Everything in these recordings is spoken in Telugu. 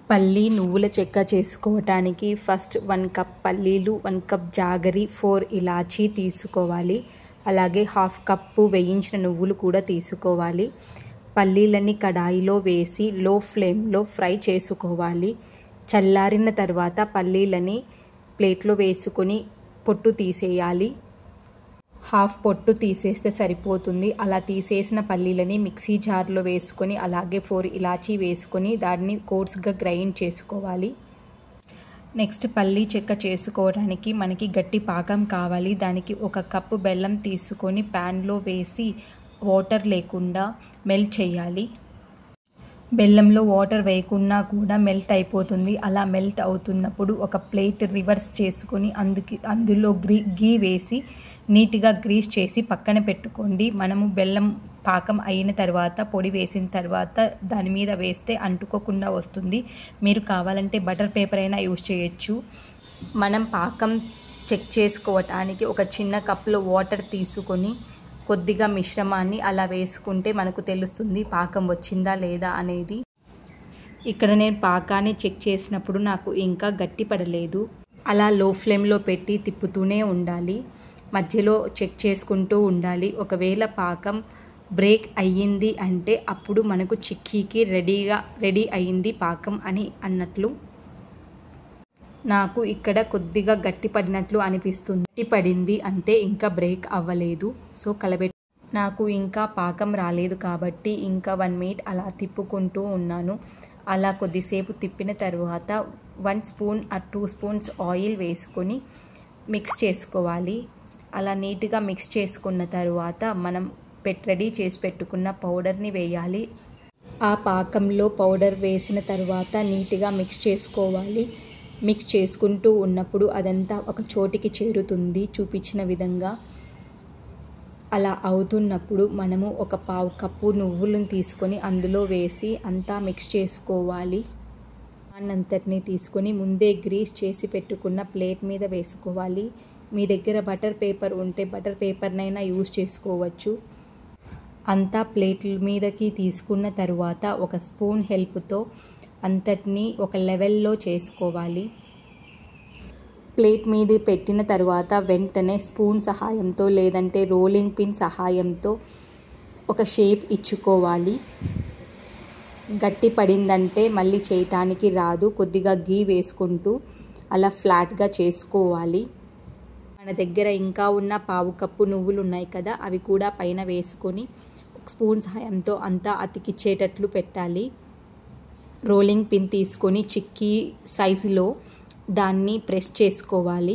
పల్లి నువ్వుల చెక్క చేసుకోవటానికి ఫస్ట్ వన్ కప్ పల్లీలు వన్ కప్ జాగరి ఫోర్ ఇలాచీ తీసుకోవాలి అలాగే హాఫ్ కప్పు వేయించిన నువ్వులు కూడా తీసుకోవాలి పల్లీలని కడాయిలో వేసి లో ఫ్లేమ్లో ఫ్రై చేసుకోవాలి చల్లారిన తర్వాత పల్లీలని ప్లేట్లో వేసుకొని పొట్టు తీసేయాలి హాఫ్ పొట్టు తీసేస్తే సరిపోతుంది అలా తీసేసిన పల్లీలని మిక్సీ జార్లో వేసుకొని అలాగే ఫోర్ ఇలాచీ వేసుకొని దాన్ని కోర్స్గా గ్రైండ్ చేసుకోవాలి నెక్స్ట్ పల్లీ చెక్క చేసుకోవడానికి మనకి గట్టి పాకం కావాలి దానికి ఒక కప్పు బెల్లం తీసుకొని ప్యాన్లో వేసి వాటర్ లేకుండా మెల్ట్ చేయాలి బెల్లంలో వాటర్ వేయకున్నా కూడా మెల్ట్ అయిపోతుంది అలా మెల్ట్ అవుతున్నప్పుడు ఒక ప్లేట్ రివర్స్ చేసుకొని అందుకి అందులో గ్రీ గీ వేసి నీట్గా గ్రీస్ చేసి పక్కన పెట్టుకోండి మనము బెల్లం పాకం అయిన తర్వాత పొడి వేసిన తర్వాత దాని మీద వేస్తే అంటుకోకుండా వస్తుంది మీరు కావాలంటే బటర్ పేపర్ అయినా యూజ్ చేయొచ్చు మనం పాకం చెక్ చేసుకోవటానికి ఒక చిన్న కప్లో వాటర్ తీసుకొని కొద్దిగా మిశ్రమాన్ని అలా వేసుకుంటే మనకు తెలుస్తుంది పాకం వచ్చిందా లేదా అనేది ఇక్కడ నేను పాకాన్ని చెక్ చేసినప్పుడు నాకు ఇంకా గట్టి పడలేదు అలా లో ఫ్లేమ్లో పెట్టి తిప్పుతూనే ఉండాలి మధ్యలో చెక్ చేసుకుంటూ ఉండాలి ఒకవేళ పాకం బ్రేక్ అయ్యింది అంటే అప్పుడు మనకు చిక్కీకి రెడీగా రెడీ అయ్యింది పాకం అని అన్నట్లు నాకు ఇక్కడ కొద్దిగా గట్టి పడినట్లు అనిపిస్తుంది గట్టి పడింది అంతే ఇంకా బ్రేక్ అవ్వలేదు సో కలబెట్టి నాకు ఇంకా పాకం రాలేదు కాబట్టి ఇంకా వన్ మినిట్ అలా తిప్పుకుంటూ ఉన్నాను అలా కొద్దిసేపు తిప్పిన తర్వాత one spoon or two spoons oil వేసుకొని మిక్స్ చేసుకోవాలి అలా నీట్గా మిక్స్ చేసుకున్న తర్వాత మనం పెట్ రెడీ చేసి పెట్టుకున్న పౌడర్ని వేయాలి ఆ పాకంలో పౌడర్ వేసిన తర్వాత నీట్గా మిక్స్ చేసుకోవాలి మిక్స్ చేసుకుంటూ ఉన్నప్పుడు అదంతా ఒక చోటికి చేరుతుంది చూపించిన విధంగా అలా అవుతున్నప్పుడు మనము ఒక పావు కప్పు నువ్వులను తీసుకొని అందులో వేసి అంతా మిక్స్ చేసుకోవాలి అన్నంతటిని తీసుకొని ముందే గ్రీస్ చేసి పెట్టుకున్న ప్లేట్ మీద వేసుకోవాలి మీ దగ్గర బటర్ పేపర్ ఉంటే బటర్ పేపర్నైనా యూజ్ చేసుకోవచ్చు అంతా ప్లేట్ల మీదకి తీసుకున్న తరువాత ఒక స్పూన్ హెల్ప్తో అంతటినీ ఒక లెవెల్లో చేసుకోవాలి ప్లేట్ మీద పెట్టిన తర్వాత వెంటనే స్పూన్ సహాయంతో లేదంటే రోలింగ్ పిన్ సహాయంతో ఒక షేప్ ఇచ్చుకోవాలి గట్టి పడిందంటే మళ్ళీ చేయటానికి రాదు కొద్దిగా గీ వేసుకుంటూ అలా ఫ్లాట్గా చేసుకోవాలి మన దగ్గర ఇంకా ఉన్న పావు కప్పు నువ్వులు ఉన్నాయి కదా అవి కూడా పైన వేసుకొని స్పూన్ సహాయంతో అంతా అతికిచ్చేటట్లు పెట్టాలి రోలింగ్ పిన్ తీసుకొని చిక్కీ సైజులో దాన్ని ప్రెస్ చేసుకోవాలి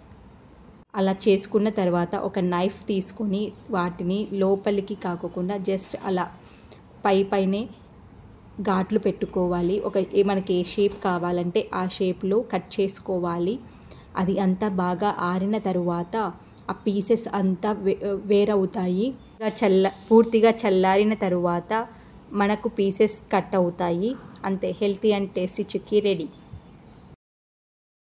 అలా చేసుకున్న తర్వాత ఒక నైఫ్ తీసుకొని వాటిని లోపలికి కాకుండా జస్ట్ అలా పై పైనే ఘాట్లు పెట్టుకోవాలి ఒక మనకి ఏ షేప్ కావాలంటే ఆ షేప్లో కట్ చేసుకోవాలి అది అంతా బాగా ఆరిన తరువాత ఆ పీసెస్ అంతా వే వేరవుతాయి చల్ల పూర్తిగా చల్లారిన తరువాత మనకు పీసెస్ కట్ అవుతాయి అంతే healthy and tasty chikki ready